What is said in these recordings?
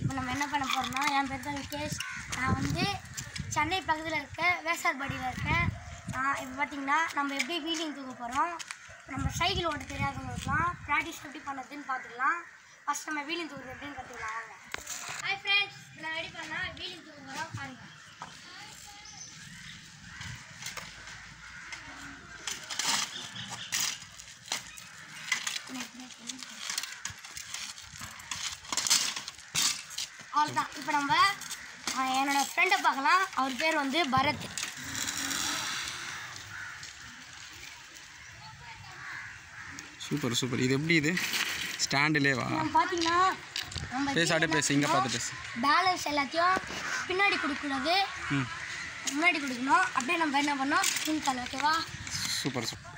இப்போ நம்ம என்ன பண்ண போகிறோம்னா என் பேர் தான் விகேஷ் நான் வந்து சென்னை பக்கத்தில் இருக்க வேசார்பாடியில் இருக்கேன் நான் இப்போ பார்த்தீங்கன்னா நம்ம எப்படி வீலிங் தூக்க போகிறோம் நம்ம சைக்கிள் ஓட்ட தெரியாதவங்களுக்குலாம் ப்ராக்டிஸ் எப்படி பண்ணுறதுன்னு பார்த்துக்கலாம் ஃபஸ்ட் நம்ம வீலிங் தூக்குறது எப்படின்னு கற்றுக்கலாம் வாங்க ஹாய் ஃப்ரெண்ட்ஸ் நான் ரெடி பண்ணால் வீலிங் தூக்க போகிறோம் பாருங்கள் அவ்வளோதான் இப்போ நம்ம அஹ், என்னோட ஃப்ரெண்டை பார்க்கலாம் அவர் பேர் வந்து பரத் சூப்பர் சூப்பர் இது எப்படி இது ஸ்டாண்டுலேவா நம்ம பார்த்தீங்கன்னா நம்ம பேசாட்டே பேசு இங்கே பார்த்து பேசு பேலன்ஸ் எல்லாத்தையும் பின்னாடி கொடுக்கக்கூடாது ம் முன்னாடி கொடுக்கணும் அப்படியே நம்ம என்ன பண்ணோம் ஸ்கின் கால் ஓகேவா சூப்பர் சூப்பர்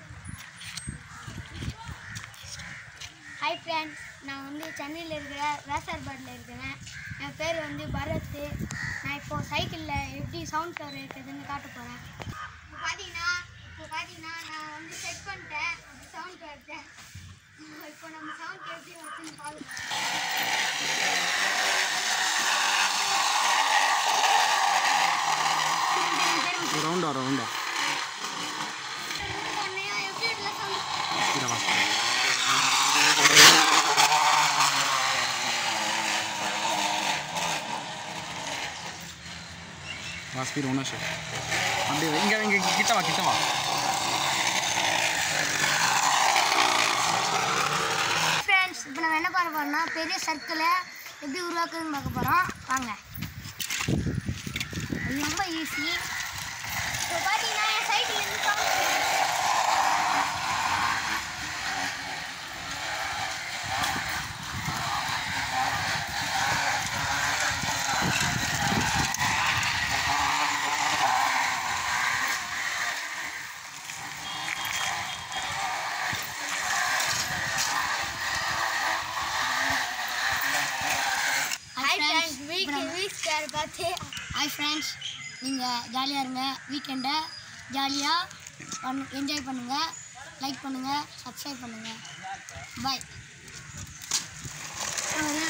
ஹாய் ஃப்ரெண்ட்ஸ் நான் வந்து சென்னையில் இருக்கிற வேசார்பாடில் இருக்கிறேன் என் பேர் வந்து பரத் நான் இப்போது சைக்கிளில் எப்படி சவுண்ட் கவர் இருக்குதுன்னு காட்ட போகிறேன் இப்போ பார்த்தீங்கன்னா இப்போ பார்த்தீங்கன்னா நான் வந்து செட் பண்ணிட்டேன் சவுண்ட் கவர்த்தை இப்போ நம்ம சவுண்ட் எப்படி வச்சுன்னு பார்க்கலாம் ரவுண்டா ரவுண்டா எப்படி இதில் சவுண்ட் இதா வா வா ஸ்பீட் ஒன்றும் ஷோ அப்படியே இங்கே இங்கே கிட்ட வா கிட்ட வா ஃப்ரெண்ட்ஸ் இப்போ நம்ம என்ன பண்ண போறோம்னா பெரிய சர்க்கிளை எப்படி உருவாக்குதுன்னு பார்க்க போகிறோம் வாங்க அது ரொம்ப ஈஸி இப்போ பார்த்தீங்கன்னா என் சைக்கிள் இருந்து sound கேக்குது. ஹாய் ஃப்ரெண்ட்ஸ் வீக் வீக் ஸ்கேர் பார்த்து ஹாய் ஃப்ரெண்ட்ஸ் நீங்கள் ஜாலியாக இருங்க வீக்கெண்டை ஜாலியாக பண்ணு என்ஜாய் பண்ணுங்கள் லைக் பண்ணுங்கள் சப்ஸ்கிரைப் பண்ணுங்கள் பாய்